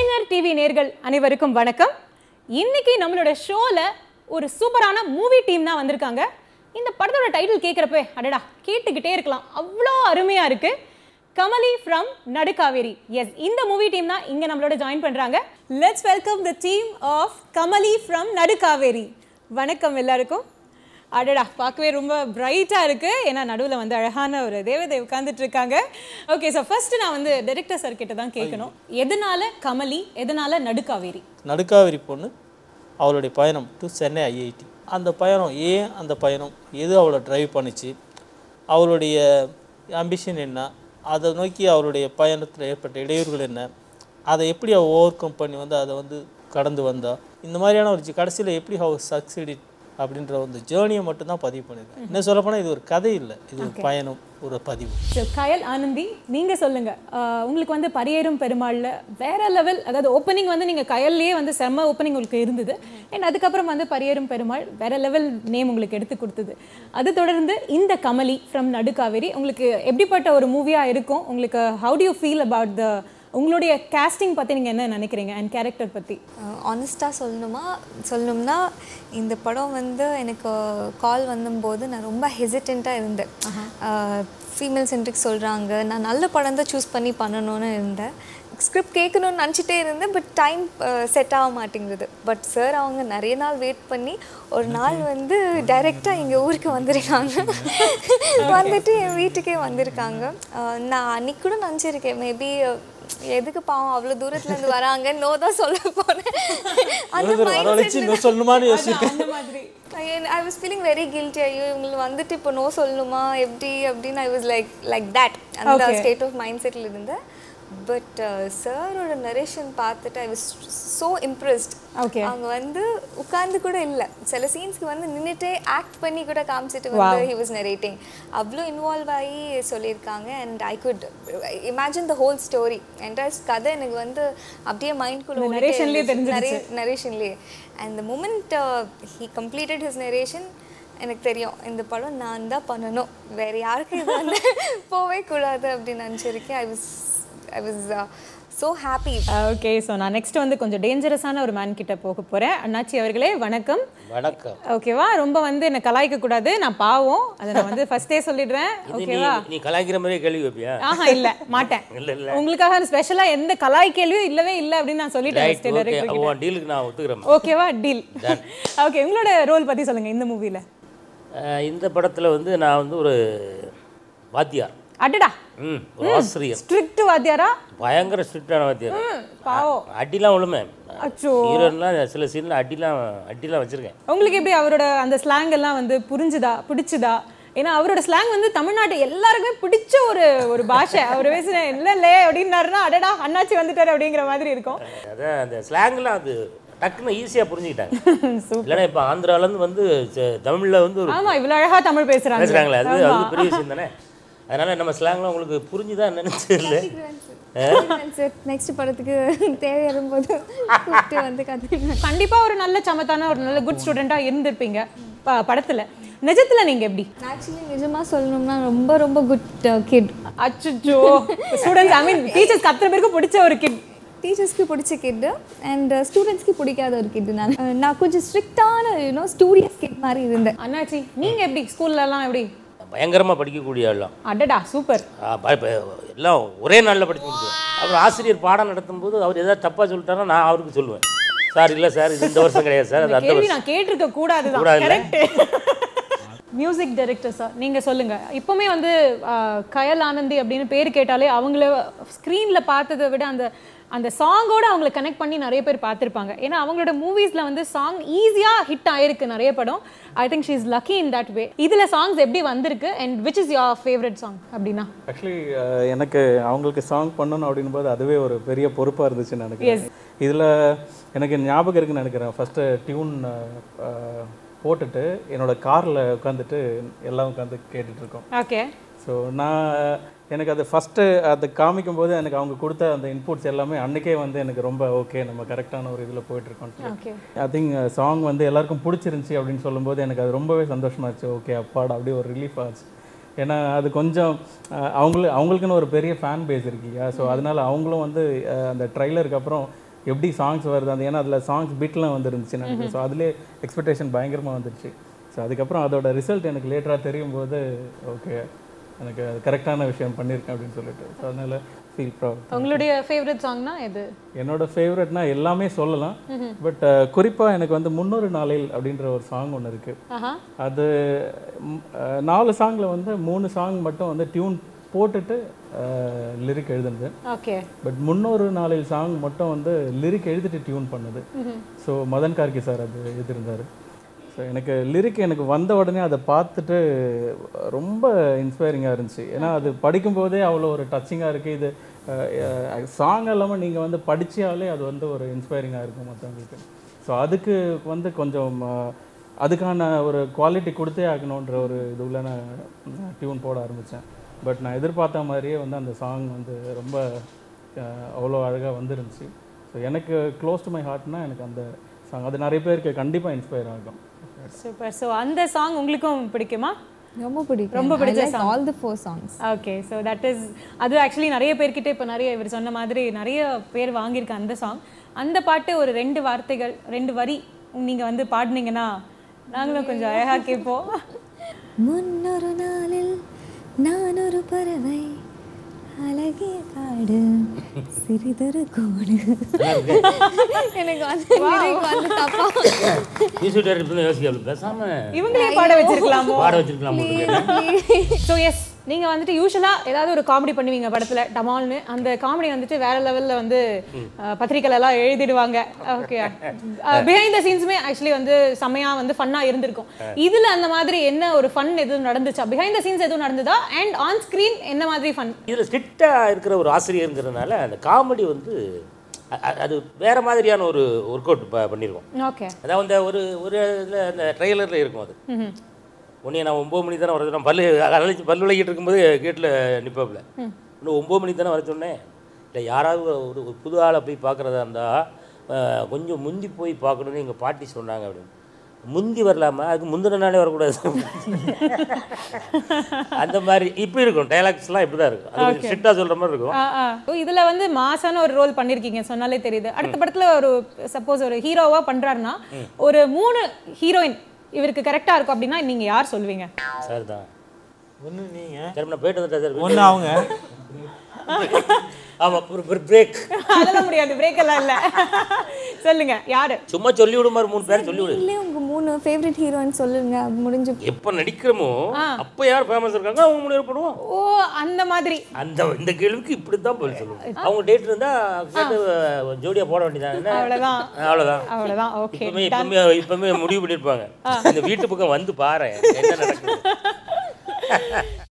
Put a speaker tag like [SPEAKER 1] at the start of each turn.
[SPEAKER 1] கலைஞர் TV நேர்கள் அனைவருக்கும் வணக்கம் இன்னைக்கு நம்மளோட ஷோல ஒரு சூப்பரான மூவி டீம் தான் வந்திருக்காங்க இந்த படத்தோட டைட்டில் கேட்குறப்ப அடடா கேட்டுக்கிட்டே இருக்கலாம் அவ்வளோ அருமையா இருக்கு கமலி ஃப்ரம் நடுக்காவேரி எஸ் இந்த மூவி டீம் தான் இங்க நம்மளோட ஜாயின் பண்றாங்க let's welcome the team of Kamali from Nadukkaveri வணக்கம் எல்லாருக்கும் அடடா பார்க்கவே ரொம்ப பிரைட்டாக இருக்குது ஏன்னா நடுவில் வந்து அழகான ஒரு தேவதை உட்காந்துட்டு இருக்காங்க ஓகே ஸோ ஃபர்ஸ்ட் நான் வந்து டைரக்டர் சார் கிட்ட தான் கேட்கணும் எதனால கமலி எதனால நடுக்காவேரி
[SPEAKER 2] நடுக்காவிரி பொண்ணு அவளுடைய பயணம் டு சென்னை ஐஐடி அந்த பயணம் ஏன் அந்த பயணம் எது அவளை டிரைவ் பண்ணுச்சு அவளுடைய அம்பிஷன் என்ன அதை நோக்கி அவளுடைய பயணத்தில் ஏற்பட்ட இடையூறுகள் என்ன அதை எப்படி அவள் ஓவர் கம் பண்ணி வந்து அதை வந்து கடந்து வந்தா இந்த மாதிரியான ஒரு கடைசியில் எப்படி அவள் சக்சீடிட் அப்படின்ற அந்த ஜேர்னியை மட்டும்தான் பதிவு பண்ணியிருக்கேன் என்ன சொல்லப்போனால் இது ஒரு கதை இல்லை இது ஒரு பயணம் ஒரு பதிவு
[SPEAKER 1] ஸோ கயல் ஆனந்தி நீங்கள் சொல்லுங்கள் உங்களுக்கு வந்து பரியேறும் பெருமாளில் வேற லெவல் அதாவது ஓப்பனிங் வந்து நீங்கள் கயல்லையே வந்து செம்ம ஓப்பனிங் உங்களுக்கு இருந்தது அண்ட் அதுக்கப்புறம் வந்து பரியேறும் பெருமாள் வேற லெவல் நேம் உங்களுக்கு எடுத்து கொடுத்தது அது தொடர்ந்து இந்த கமலி ஃப்ரம் நடுக்காவேரி உங்களுக்கு எப்படிப்பட்ட ஒரு மூவியாக இருக்கும் உங்களுக்கு how do you feel about the உங்களுடைய கேஸ்டிங் பற்றி நீங்கள் என்ன நினைக்கிறீங்க அண்ட் கேரக்டர் பற்றி
[SPEAKER 3] ஆனஸ்ட்டாக சொல்லணுமா சொல்லணும்னா இந்த படம் வந்து எனக்கு கால் வந்தபோது நான் ரொம்ப ஹெசிடெண்ட்டாக இருந்தேன் ஃபீமேல் சென்ட்ரிக் சொல்கிறாங்க நான் நல்ல படம் தான் சூஸ் பண்ணி பண்ணணும்னு இருந்தேன் ஸ்கிரிப்ட் கேட்கணும்னு நினச்சிட்டே இருந்தேன் பட் டைம் செட் ஆக மாட்டேங்குது பட் சார் அவங்க நிறைய நாள் வெயிட் பண்ணி ஒரு நாள் வந்து டைரெக்டாக எங்கள் ஊருக்கு வந்திருக்காங்க வந்துட்டு என் வீட்டுக்கே வந்திருக்காங்க அஹ் நான் அன்னைக்கு கூட நினச்சிருக்கேன் மேபி எதுக்கு பாவம் அவ்வளோ தூரத்துல இருந்து வராங்க நோ தான் சொல்ல போனேன் அந்த
[SPEAKER 2] வரவழைச்சு இன்னும் சொல்லணுமான்னு யோசிச்சிருக்கேன்
[SPEAKER 1] அந்த மாதிரி
[SPEAKER 3] I was feeling very guilty ஐயோ இவங்களுக்கு வந்துட்டு இப்போ நோ சொல்லணுமா எப்படி அப்படின்னு I was like like that அந்த
[SPEAKER 1] Okay.
[SPEAKER 3] State of mind settle இருந்தேன் பட் சாரோட நரேஷன் பார்த்துட்டு I was so impressed
[SPEAKER 1] Okay.
[SPEAKER 3] அவங்க வந்து உட்கார்ந்து கூட இல்லை சில சீன்ஸ்க்கு வந்து நின்றுட்டே ஆக்ட் பண்ணி கூட காமிச்சிட்டு வந்து ஹி வாஸ் நரேட்டிங் அவ்வளோ இன்வால்வ் ஆகி சொல்லியிருக்காங்க and I could imagine the whole story entire கதை எனக்கு வந்து அப்படியே மைண்ட்குள்ளே
[SPEAKER 1] narrationலயே தெரிஞ்சிருச்சு.
[SPEAKER 3] நரேஷன்லேயே and the moment he completed his narration எனக்கு தெரியும் இந்த படம் நான் தான் பண்ணணும் வேற யாருக்கும் இது வந்து போவே கூடாது அப்படின்னு நினச்சிருக்கேன் I was I was so happy
[SPEAKER 1] okay so நான் நெக்ஸ்ட் வந்து கொஞ்சம் டேஞ்சரஸான ஒரு மேன் கிட்ட போக போகிறேன் அண்ணாச்சி அவர்களே வணக்கம்
[SPEAKER 2] வணக்கம்
[SPEAKER 1] ஓகேவா ரொம்ப வந்து என்னை கலாய்க்க கூடாது நான் பாவம் அதை நான் வந்து ஃபர்ஸ்டே சொல்லிடுறேன்
[SPEAKER 4] இது நீ
[SPEAKER 1] ஓகேவா
[SPEAKER 4] நீ கலாய்க்கிற மாதிரியே கேள்வி வைப்பியா
[SPEAKER 1] ஆஹா இல்ல மாட்டேன்
[SPEAKER 4] இல்ல இல்ல
[SPEAKER 1] உங்களுக்காக ஸ்பெஷலா எந்த கலாய் கேள்வியும் இல்லவே இல்லை அப்படின்னு நான் சொல்லிட்டேன்
[SPEAKER 4] ரைட்
[SPEAKER 1] first
[SPEAKER 4] ஓகே
[SPEAKER 1] director கிட்ட.
[SPEAKER 4] உன் டீலுக்கு நான் ஒத்துக்கிறேன்
[SPEAKER 1] ஓகேவா டீல் ஓகே உங்களோட ரோல் பத்தி சொல்லுங்க இந்த மூவில
[SPEAKER 4] அஹ் இந்த படத்தில் வந்து நான் வந்து ஒரு வாத்தியார்
[SPEAKER 1] அடடா
[SPEAKER 4] ம் ஒரு ஆசிரியர்
[SPEAKER 1] ஸ்ட்ரிக்ட் வாத்தியாரா
[SPEAKER 4] பயங்கர ஸ்ட்ரிக்டான வாத்தியார்
[SPEAKER 1] பாவம்
[SPEAKER 4] அடிலாம் விழுமே
[SPEAKER 1] அச்சோ
[SPEAKER 4] ஹீரோன்லாம் சில சீனில் அடிலாம் அடிலாம் வச்சுருக்கேன்
[SPEAKER 1] உங்களுக்கு எப்படி அவரோட அந்த ஸ்லாங் எல்லாம் வந்து புரிஞ்சுதா பிடிச்சுதா ஏன்னா அவரோட ஸ்லாங் வந்து தமிழ்நாட்டு எல்லாருக்குமே பிடிச்ச ஒரு ஒரு பாஷை அவர் பேசுன இல்லைல்லே அப்படின்னாருன்னா அடடா அண்ணாச்சி வந்துட்டாரு அப்படிங்கிற மாதிரி இருக்கும்
[SPEAKER 4] அதான் அந்த ஸ்லாங்லாம் அது டக்குன்னு ஈஸியாக புரிஞ்சுக்கிட்டாங்க இல்லைன்னா இப்போ ஆந்திராலேருந்து வந்து தமிழில் வந்து ஒரு
[SPEAKER 1] ஆமா இவ்வளவு அழகா தமிழ் பேசுறாங்க
[SPEAKER 4] பேசுகிறாங்களே அது அது பெரிய விஷயம் தானே அதனால் நம்ம ஸ்லாங்லாம் உங்களுக்கு புரிஞ்சுதான் என்னன்னு தெரியல
[SPEAKER 3] சார் நெக்ஸ்ட் படத்துக்கு தேவையான போது கூப்பிட்டு வந்து கற்றுக்கலாம்
[SPEAKER 1] கண்டிப்பா ஒரு நல்ல சமத்தான ஒரு நல்ல குட் ஸ்டூடெண்டா இருந்திருப்பீங்க ப- படத்துல நிஜத்துல நீங்க எப்படி
[SPEAKER 3] ஆக்சுவலி நிஜமாக சொல்லணும்னா ரொம்ப ரொம்ப குட் கிட்
[SPEAKER 1] அச்சோ ஸ்டூடெண்ட்ஸ் ஐ மீன் டீச்சர்ஸ் அத்தனை பேருக்கு பிடிச்ச ஒரு கிட்
[SPEAKER 3] டீச்சர்ஸ்க்கு பிடிச்ச கிட்டு அண்ட் ஸ்டூடெண்ட்ஸ்க்கு பிடிக்காத ஒரு கிட்டு நான் அஹ் நான் கொஞ்சம் ஸ்ட்ரிக்டான யூனோ ஸ்டூடியஸ் கிட் மாதிரி இருந்தேன்
[SPEAKER 1] அண்ணாச்சி நீங்க எப்படி ஸ்கூல்ல எல்லாம் எப்படி
[SPEAKER 4] பயங்கரமாக படிக்கக்கூடிய எல்லாம்
[SPEAKER 1] அடடா சூப்பர்
[SPEAKER 4] எல்லாம் ஒரே நாளில் படிச்சு முடிச்சுவேன் அப்புறம் ஆசிரியர் பாடம் நடத்தும்போது அவர் ஏதாவது தப்பாக சொல்லிட்டாருன்னா நான் அவருக்கு சொல்லுவேன் சார் இல்லை சார் இது இந்த வருஷம் கிடையாது சார் அது அந்த
[SPEAKER 1] கேள்வி
[SPEAKER 4] வருஷம்
[SPEAKER 1] நான் கேட்டிருக்க கூடாதுதான்
[SPEAKER 4] கூடாதுல்ல?
[SPEAKER 1] கரெக்ட் மியூசிக் டைரக்டர் சார் நீங்க சொல்லுங்க இப்பவுமே வந்து ஆஹ், கயல் ஆனந்தி அப்படின்னு பேர் கேட்டாலே அவங்கள ஸ்க்ரீன்ல பார்த்ததை விட அந்த அந்த சாங்கோட அவங்கள கனெக்ட் பண்ணி நிறைய பேர் பார்த்துருப்பாங்க ஏன்னா அவங்களோட மூவிஸ்ல வந்து சாங் ஈஸியா ஹிட் ஆயிருக்கு நிறைய படம் I think she is lucky in that way இதுல சாங்ஸ் எப்படி வந்திருக்கு and which is your favourite song அப்படின்னா
[SPEAKER 5] ஆக்சுவலி எனக்கு அவங்களுக்கு சாங் பண்ணணும் அப்படின்னும் போது அதுவே ஒரு பெரிய பொறுப்பாக இருந்துச்சுன்னு நினைக்கிறேன் இதில் எனக்கு ஞாபகம் இருக்குன்னு நினைக்கிறேன் ஃபஸ்ட்டு டியூன் போட்டுட்டு என்னோட காரில் உட்காந்துட்டு எல்லாம் உட்காந்து கேட்டுட்டு இருக்கோம்
[SPEAKER 1] ஓகே
[SPEAKER 5] ஸோ நான் எனக்கு அது ஃபஸ்ட்டு அது காமிக்கும் போது எனக்கு அவங்க கொடுத்த அந்த இன்புட்ஸ் எல்லாமே அன்றைக்கே வந்து எனக்கு ரொம்ப ஓகே நம்ம கரெக்டான ஒரு இதில் போயிட்டுருக்கோம்
[SPEAKER 1] ஓகே
[SPEAKER 5] ஐ திங்க் சாங் வந்து எல்லாருக்கும் பிடிச்சிருந்துச்சி அப்படின்னு சொல்லும்போது எனக்கு அது ரொம்பவே சந்தோஷமாச்சு ஓகே அப்பாடா அப்படியே ஒரு ரிலீஃப் ஆச்சு ஏன்னா அது கொஞ்சம் அஹ், அவங்களு அவங்களுக்குன்னு ஒரு பெரிய ஃபேன் பேஸ் இருக்கு இல்லையா ஸோ அதனால அவங்களும் வந்து அஹ், அந்த ட்ரைலருக்கு அப்புறம் எப்படி சாங்ஸ் வருது அந்த ஏன்னா அதில் சாங்ஸ் பீட்லாம் வந்துருந்துச்சு எனக்கு ஸோ அதுலேயே எக்ஸ்பெக்டேஷன் பயங்கரமாக வந்துருச்சு ஸோ அதுக்கப்புறம் அதோட ரிசல்ட் எனக்கு லேட்டராக தெரியும் போது ஓகே எனக்கு அது கரெக்டான விஷயம் பண்ணியிருக்கேன் அப்படின்னு சொல்லிட்டு ஸோ அதனால ஃபீல் ப்ரௌட்
[SPEAKER 1] உங்களுடைய ஃபேவரட் சாங்னா எது
[SPEAKER 5] என்னோட ஃபேவரட்னா எல்லாமே சொல்லலாம் பட் குறிப்பாக எனக்கு வந்து முன்னொரு நாளில் அப்படின்ற ஒரு சாங் ஒன்று இருக்குது
[SPEAKER 1] ஆஹா
[SPEAKER 5] அது ம், அஹ், நாலு சாங்கில் வந்து மூணு சாங் மட்டும் வந்து டியூன் போட்டுட்டு லிரிக் எழுதுனது
[SPEAKER 1] ஓகே
[SPEAKER 5] பட் முன்னொரு நாளில் சாங் மட்டும் வந்து லிரிக் எழுதிட்டு டியூன் பண்ணுது ஸோ மதன் கார்கி சார் அது எழுதியிருந்தார் ஸோ எனக்கு லிரிக் எனக்கு வந்த உடனே அதை பார்த்துட்டு ரொம்ப இன்ஸ்பைரிங்காக இருந்துச்சு ஏன்னா அது படிக்கும்போதே அவ்வளோ ஒரு டச்சிங்காக இருக்குது இது சாங் இல்லாமல் நீங்கள் வந்து படிச்சாலே அது வந்து ஒரு இன்ஸ்பைரிங்காக இருக்கும் மற்றவங்களுக்கு ஸோ அதுக்கு வந்து கொஞ்சம் அஹ், அதுக்கான ஒரு குவாலிட்டி கொடுத்தே ஆகணுன்ற ஒரு இதுவில் நான் டியூன் போட ஆரம்பித்தேன் பட் நான் எதிர்பார்த்த மாதிரியே வந்து அந்த சாங் வந்து ரொம்ப அஹ், அவ்வளோ அழகாக வந்துருந்துச்சு ஸோ எனக்கு க்ளோஸ் டு மை ஹார்ட்னா எனக்கு அந்த சாங் அது நிறைய பேருக்கு கண்டிப்பாக இன்ஸ்பயர் ஆகும்
[SPEAKER 1] சூப்பர் ஸோ அந்த சாங் உங்களுக்கும் பிடிக்குமா
[SPEAKER 3] ரொம்ப பிடிக்கும்
[SPEAKER 1] ரொம்ப பிடிச்ச song.
[SPEAKER 3] All the four songs
[SPEAKER 1] okay so that is அது ஆக்சுவலி நிறைய பேர்கிட்ட இப்போ நிறைய இவர் சொன்ன மாதிரி நிறைய பேர் வாங்கியிருக்க அந்த சாங் அந்த பாட்டு ஒரு ரெண்டு வார்த்தைகள் ரெண்டு வரி நீங்கள் வந்து பாடினீங்கன்னா நாங்களும் கொஞ்சம் அழகாக கேட்போம்
[SPEAKER 3] முன்னொரு நாளில் நான் ஒரு பறவை அழகிய காடு சிறிதொரு கோடு எனக்கு வந்து lyric வந்து தப்பா
[SPEAKER 4] மியூசிக் டைரக்டர் யோசிக்க பேசாம
[SPEAKER 1] இவங்களே பாட வச்சிருக்கலாமோ
[SPEAKER 4] பாட வச்சிருக்கலாம்
[SPEAKER 1] ஸோ எஸ் நீங்கள் வந்துட்டு யூஸ்வலாக ஏதாவது ஒரு காமெடி பண்ணுவீங்க படத்தில் டமால்னு அந்த காமெடி வந்துட்டு வேற லெவலில் வந்து அஹ், பத்திரிக்கையில எல்லாம் எழுதிடுவாங்க ஓகே பிஹைண்ட் த சீன்ஸுமே ஆக்சுவலி வந்து செம்மையாக வந்து ஃபன்னாக இருந்திருக்கும் இதில் அந்த மாதிரி என்ன ஒரு ஃபன் எதுவும் நடந்துச்சா பிஹைண்ட் த சீன்ஸ் எதுவும் நடந்ததா அண்ட் ஆன் ஸ்க்ரீன் என்ன மாதிரி ஃபன்
[SPEAKER 4] இதில் ஸ்ட்ரிக்டாக இருக்கிற ஒரு ஆசிரியருங்கிறதுனால அந்த காமெடி வந்து அ- அ- அது வேற மாதிரியான ஒரு ஒர்க் அவுட் பண்ணியிருக்கோம்
[SPEAKER 1] ஓகே
[SPEAKER 4] அதாவது அந்த ஒரு ஒரு இதில் அந்த ட்ரெய்லரில் இருக்கும் அது உன்னைய நான் ஒம்பது மணி தானே வரது நான் பல்லு அழைச்சி பல்லு விளக்கிட்டு இருக்கும்போது கேட்டில் நிற்பாப்புல இன்னும் ஒம்பது மணி தானே வர சொன்னேன் இல்லை யாராவது ஒரு ஒரு புது ஆளை போய் பார்க்குறதா இருந்தால் கொஞ்சம் முந்தி போய் பார்க்கணுன்னு எங்கள் பாட்டி சொன்னாங்க அப்படின்னு முந்தி வரலாமா அதுக்கு முந்தின நாளே வரக்கூடாது அந்த மாதிரி இப்படி இருக்கும் டைலாக்ஸ்லாம் இப்படி தான் இருக்கும் அது கொஞ்சம் ஸ்ட்ரிக்டாக சொல்கிற மாதிரி இருக்கும்
[SPEAKER 1] இதில் வந்து மாசான ஒரு ரோல் பண்ணியிருக்கீங்க சொன்னாலே தெரியுது அடுத்த படத்தில் ஒரு சப்போஸ் ஒரு ஹீரோவாக பண்ணுறாருன்னா ஒரு மூணு ஹீரோயின் இவருக்கு கரெக்டாக இருக்கும் அப்படின்னா நீங்கள் யார் சொல்லுவீங்க
[SPEAKER 4] சார் தான்
[SPEAKER 2] ஒன்று நீங்கள்
[SPEAKER 4] சரி நான் போயிட்டு வந்துட்டேன் சார்
[SPEAKER 2] ஒன்று அவங்க
[SPEAKER 4] ஆமாம் ஒரு பிரேக்
[SPEAKER 1] அதெல்லாம் முடியாது பிரேக் எல்லாம் இல்லை சொல்லுங்க யாரு
[SPEAKER 4] சும்மா சொல்லி விடுமாறு மூணு பேர் சொல்லி விடு
[SPEAKER 3] இல்லையே உங்க மூணு ஃபேவரட் ஹீரோயின் சொல்லுங்க முடிஞ்சு
[SPEAKER 4] எப்போ நடிக்கிறோமோ அப்போ யார் ஃபேமஸ் இருக்காங்க அவங்க முடிவு பண்ணுவோம்
[SPEAKER 1] ஓ அந்த மாதிரி
[SPEAKER 4] அந்த இந்த கேள்விக்கு இப்படி தான் பதில் சொல்லுவோம் அவங்க டேட் இருந்தால் கேட்டு ஜோடியாக போட வேண்டியதாங்க
[SPEAKER 1] அவ்வளவுதான்.
[SPEAKER 4] அவ்வளோதான்
[SPEAKER 1] அவ்வளவுதான் ஓகே
[SPEAKER 4] இப்பவுமே இப்பவுமே இப்பவுமே முடிவு பண்ணியிருப்பாங்க இந்த வீட்டு பக்கம் வந்து பாரு என்ன நடக்குது